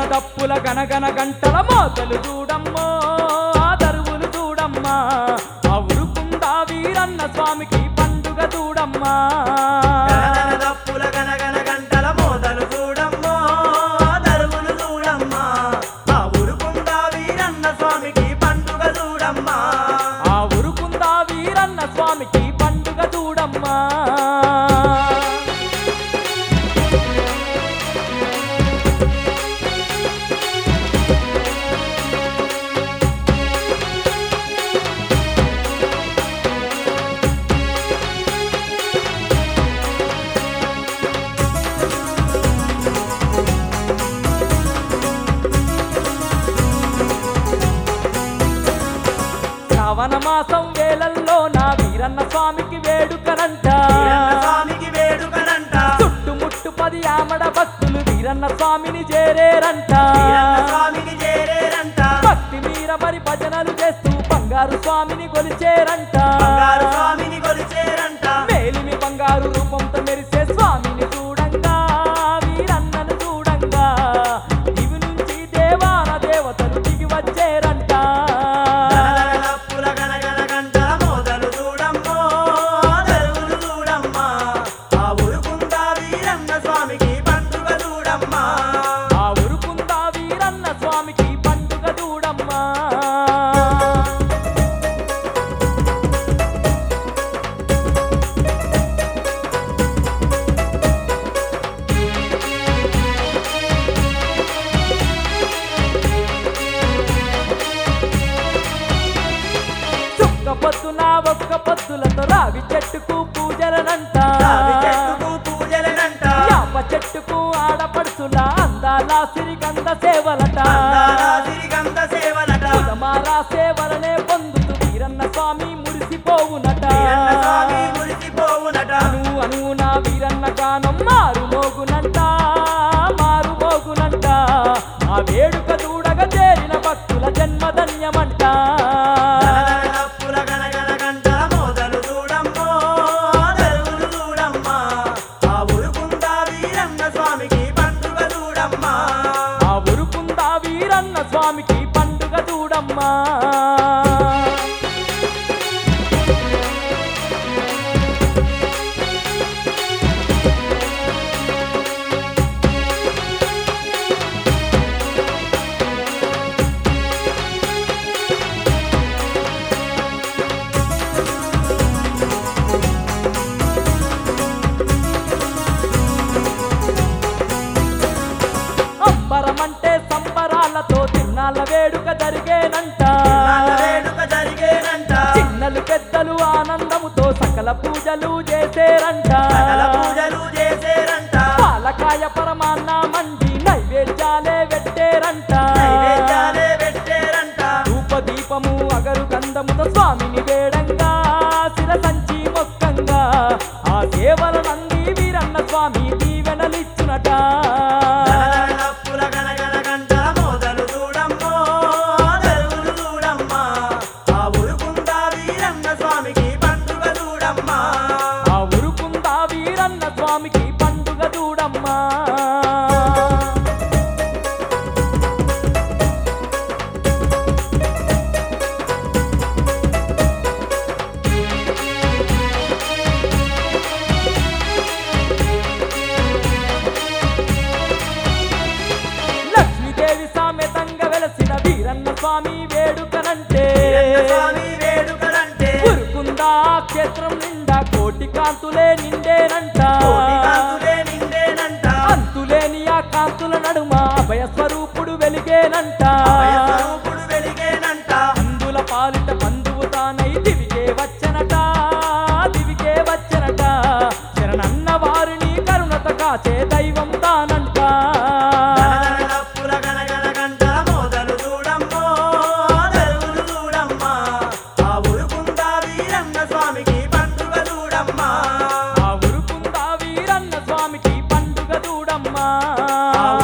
దప్పుల గనగన గంటల మోతలు చూడమ్మో ఆ దరువులు చూడమ్మా ఆ ఉరుకుందా వీరన్న స్వామికి పండుగ చూడమ్మా గనగన దప్పుల గనగన గంటల మోతలు చూడమ్మో దరువులు చూడమ్మా ఆ ఊరుకుందా వీరన్న స్వామికి పండుగ చూడమ్మా ఆ ఉరుకుందా వీరన్న స్వామికి పండుగ చూడమ్మా శ్రావణ మాసం వేలల్లో నా వీరన్న స్వామికి వేడుకనంట వీరన్న స్వామికి వేడుకనంట చుట్టుముట్టు పది ఆమడ భక్తులు వీరన్న స్వామిని చేరేరంట వీరన్న స్వామికి చేరేరంట భక్తి మీర మరి భజనలు చేస్తూ బంగారు స్వామిని కొలిచేరంట బంగారు స్వామిని కొలిచేరంట మేలిమి బంగారు రూపంతో మెరిసే స్వామిని చూడంగా వీరన్నను చూడంగా దివి నుంచి దేవాన దేవతలు దిగి వచ్చేరంట గనగన దప్పుల గనగన గంటల మోతలు చూడమ్మో దరువులు చూడమ్మా ఆ ఊరుకుందా వీరన్న స్వామికి పండుగ చూడమ్మా ఆ ఉరుకుందా వీరన్న స్వామికి పండుగ చూడమ్మా చుక్క పొద్దున ఒక్క పొద్దులతో రావి చెట్టుకు పూజలనంట రావి చెట్టుకు పూజలనంట యాప చెట్టుకు ఆడపడుచుల అందాల సిరిగంధ సేవలట అందాల సిరిగంధ సేవలట కులమారా సేవలనే పొందుతూ వీరన్న స్వామి మురిసిపోవునట వీరన్న స్వామి మురిసిపోవునట అను అనున వీరన్న గానం మారు మోగునంట మారు మోగునంట ఆ వేడుక చూడగ చేరిన భక్తుల జన్మధన్యమంట గనగన దప్పుల గనగన గంటల మోతలు చూడమ్మో దరువులు చూడమ్మా ఆ ఊరుకుందా వీరన్న స్వామికి పండుగ చూడమ్మా ఆ ఉరుకుందా వీరన్న స్వామికి పండుగ చూడమ్మా అంబరమంటే సంబరాలతో తిరునాళ్ళ వేడుక జరిగేనంట నాళ్ళ వేడుక జరిగేనంట చిన్నలు పెద్దలు ఆనందముతో సకల పూజలు చేసేరంట సకల పూజలు చేసేరంట పాలకాయ పరమాన్న మండి నైవేద్యాలే పెట్టేరంట నైవేద్యాలే పెట్టేరంట ధూప దీపము అగరు గంధముతో స్వామిని వేడంగా శిర సంచి మొక్కంగా ఆ సేవల నంది వీరన్న స్వామి దీవెనలిచ్చునట గనగన దప్పుల గనగన గంటల మోతలు చూడమ్మో దరువులు చూడమ్మా ఆ ఊరుకుందా వీరన్న స్వామికి పండుగ చూడమ్మా ఆ ఉరుకుందా వీరన్న స్వామికి పండుగ చూడమ్మా లక్ష్మీదేవి సామెతంగా వెలసిన వీరన్న స్వామి వేడుకనంటే వీరన్న స్వామి వేడుకలంటే ఉరుకుందా క్షేత్రం నిండా కోటి కాంతులే నిండేనంట కోటి కాంతులే నిండేనంట అంతులేని ఆ కాంతుల నడుమ అభయ స్వరూపుడు వెలిగేనంట వయస్వరూపుడు వెలిగేనంట అందుల పాలిట బంధువు తానై దివికే వచ్చనట దివికే వచ్చనట శరణన్న వారిని కరుణత కాచే దైవం తానంట గనగన దప్పుల గనగన గంటల మోతలు చూడమ్మో దరువులు చూడమ్మా ఆ ఊరుకుందా వీరన్న స్వామికి పండుగ చూడమ్మా ఆ ఉరుకుందా వీరన్న స్వామికి పండుగ చూడమ్మా ఆ